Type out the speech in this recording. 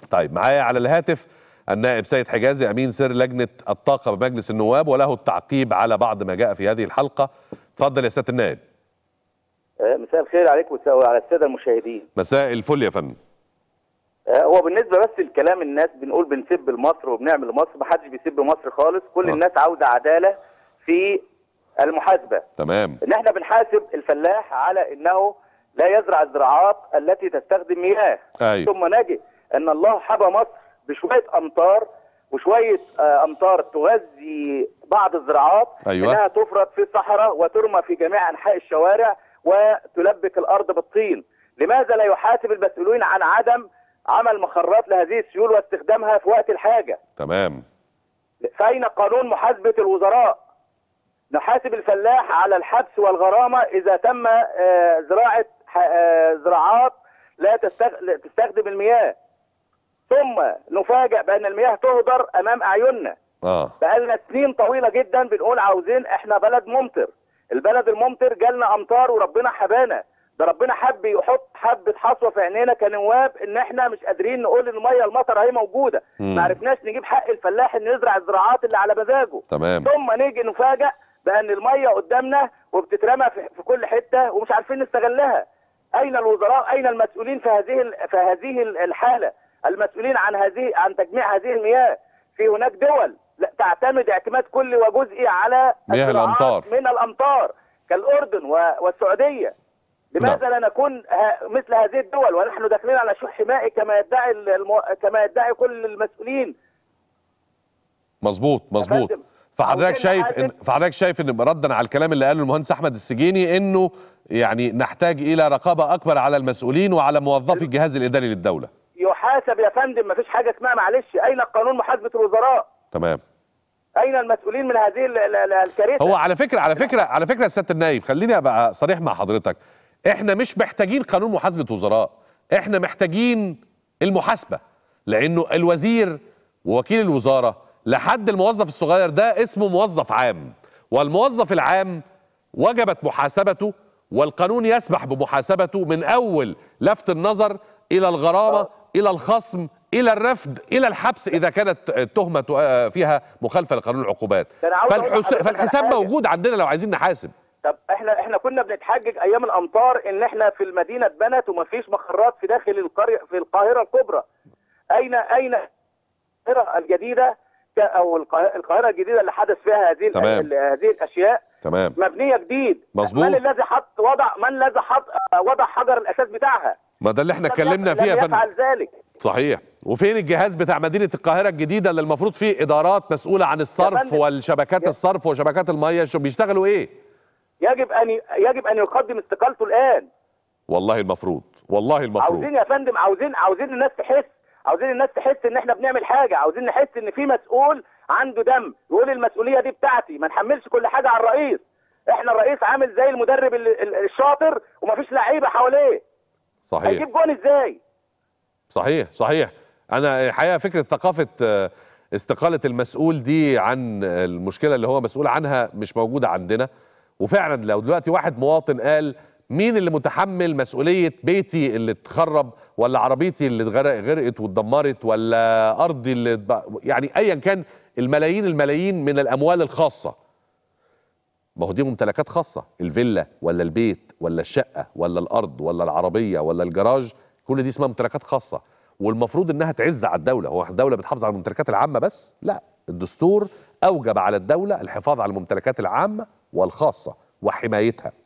طيب معايا على الهاتف النائب سيد حجازي امين سر لجنه الطاقه بمجلس النواب وله التعقيب على بعض ما جاء في هذه الحلقه اتفضل يا سياده النائب مساء الخير عليك وعلى الساده المشاهدين مساء الفل يا فندم هو بالنسبه بس لكلام الناس بنقول بنسب لمصر وبنعمل لمصر ما حدش بيسب مصر خالص كل آه. الناس عاوزه عداله في المحاسبه تمام ان احنا بنحاسب الفلاح على انه لا يزرع الزراعات التي تستخدم مياه ايوه ثم نجد ان الله حبى مصر بشويه امطار وشويه آه، امطار تغذي بعض الزراعات أيوة. انها تفرط في الصحراء وترمى في جميع انحاء الشوارع وتلبك الارض بالطين لماذا لا يحاسب المسؤولين عن عدم عمل مخرات لهذه السيول واستخدامها في وقت الحاجه تمام فأين قانون محاسبة الوزراء؟ نحاسب الفلاح على الحبس والغرامة إذا تم آه، زراعة ح- آه، زراعات لا تستغ- لا تستخدم المياه ثم نفاجأ بأن المياه تهدر أمام أعيننا اه بقالنا سنين طويلة جدا بنقول عاوزين احنا بلد ممطر البلد الممطر جالنا أمطار وربنا حبانا ده ربنا حب يحط حبة حصوة في عينينا كنواب ان احنا مش قادرين نقول ان المية المطر اهي موجودة مم. ما عرفناش نجيب حق الفلاح انه يزرع الزراعات اللي على مزاجه تمام ثم نيجي نفاجأ بأن المية قدامنا وبتترمى في في كل حتة ومش عارفين نستغلها. أين الوزراء؟ أين المسؤولين في هذه ال- في هذه ال- الحالة؟ المسؤولين عن هذه عن تجميع هذه المياه. في هناك دول لا تعتمد اعتماد كلي وجزئي على مياه الزراعات الأمطار. من الأمطار كالأردن و- والسعودية. لماذا لا نكون ه- مثل هذه الدول ونحن داخلين على شح مائي كما يدعي المو... كما يدعي كل المسؤولين مظبوط مظبوط فندم، فحضرتك عاوزين شايف نحاسب- إن فحضرتك شايف ان ردا على الكلام اللي قاله المهندس احمد السجيني انه يعني نحتاج الى رقابه اكبر على المسؤولين وعلى موظفي الجهاز الاداري للدوله يحاسب يا فندم مفيش حاجه اسمها معلش اين قانون محاسبه الوزراء تمام اين المسؤولين من هذه ال- ال- ال- الكارثه هو على فكره على فكره على فكره يا سياده النايب خليني ابقى صريح مع حضرتك احنا مش محتاجين قانون محاسبه وزراء احنا محتاجين المحاسبه لانه الوزير ووكيل الوزاره لحد الموظف الصغير ده اسمه موظف عام والموظف العام وجبت محاسبته والقانون يسمح بمحاسبته من اول لفت النظر الى الغرامه الى الخصم الى الرفض الى الحبس اذا كانت التهمه آه، فيها مخالفه لقانون العقوبات ده أنا عاوز أقول فالحس... لحضرتك على فالحساب حاجة. موجود عندنا لو عايزين نحاسب طب احنا احنا كنا بنتحجج ايام الامطار ان احنا في المدينه اتبنت ومفيش مخرات في داخل القريه في القاهره الكبرى اين اين القاهره الجديده ك- او القا- القاهره الجديده اللي حدث فيها هذه ال- تمام. ال- هذه الاشياء تمام مبنيه جديد مظبوط. من الذي حط وضع من الذي حط وضع حجر الاساس بتاعها ما ده اللي احنا لم اتكلمنا يف- فيه يا لم فندم يفعل ذلك صحيح وفين الجهاز بتاع مدينه القاهره الجديده اللي المفروض فيه ادارات مسؤوله عن الصرف فندم. والشبكات يا- الصرف وشبكات الميه شو بيشتغلوا ايه يجب ان يجب ان يقدم استقالته الان والله المفروض والله المفروض عاوزين يا فندم عاوزين عاوزين الناس تحس عاوزين الناس تحس ان احنا بنعمل حاجه عاوزين نحس ان في مسؤول عنده دم يقول المسؤوليه دي بتاعتي ما نحملش كل حاجه على الرئيس احنا الرئيس عامل زي المدرب ال- ال- الشاطر ومفيش لعيبه حواليه صحيح هيجيب جون ازاي صحيح صحيح انا الحقيقه فكره ثقافه آه، استقاله المسؤول دي عن المشكله اللي هو مسؤول عنها مش موجوده عندنا وفعلا لو دلوقتي واحد مواطن قال مين اللي متحمل مسؤوليه بيتي اللي اتخرب ولا عربيتي اللي اتغرق- غرقت واتدمرت ولا ارضي اللي اتب- يعني ايا كان الملايين الملايين من الاموال الخاصه ما هو دي ممتلكات خاصه الفيلا ولا البيت ولا الشقه ولا الارض ولا العربيه ولا الجراج كل دي اسمها ممتلكات خاصه والمفروض انها تعز على الدوله هو الدوله بتحافظ على الممتلكات العامه بس لا الدستور اوجب على الدوله الحفاظ على الممتلكات العامه والخاصه وحمايتها